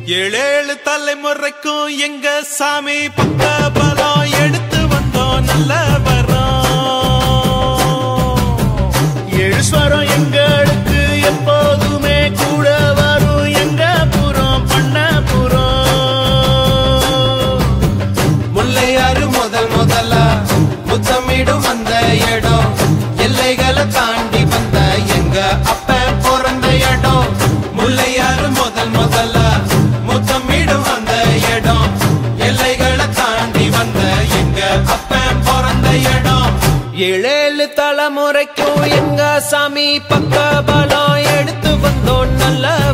ஏழேழு தலைமுறைக்கும் எங்க சாமி பக்க பலம் எடுத்து வந்தோம் நல்ல வரோம் எழுஸ்வரம் எங்களுக்கு எப்போதுமே கூட வரும் எங்க புறம் பண்ண புறம் முல்லையாறு முதல் முதலா முத்தமிடும் அந்த இடம் எல்லைகளை தாண்டி வந்த எங்க அப்ப பிறந்த இடம் முல்லையாறு முதல் முதலா முத்தமிடும் அந்த இடம் எல்லைகளை தாண்டி வந்த எங்க அப்ப பிறந்த இடம் ஏழேழு தலைமுறைக்கும் எங்க சாமி பக்க பலம் எடுத்து வந்தோம் நல்ல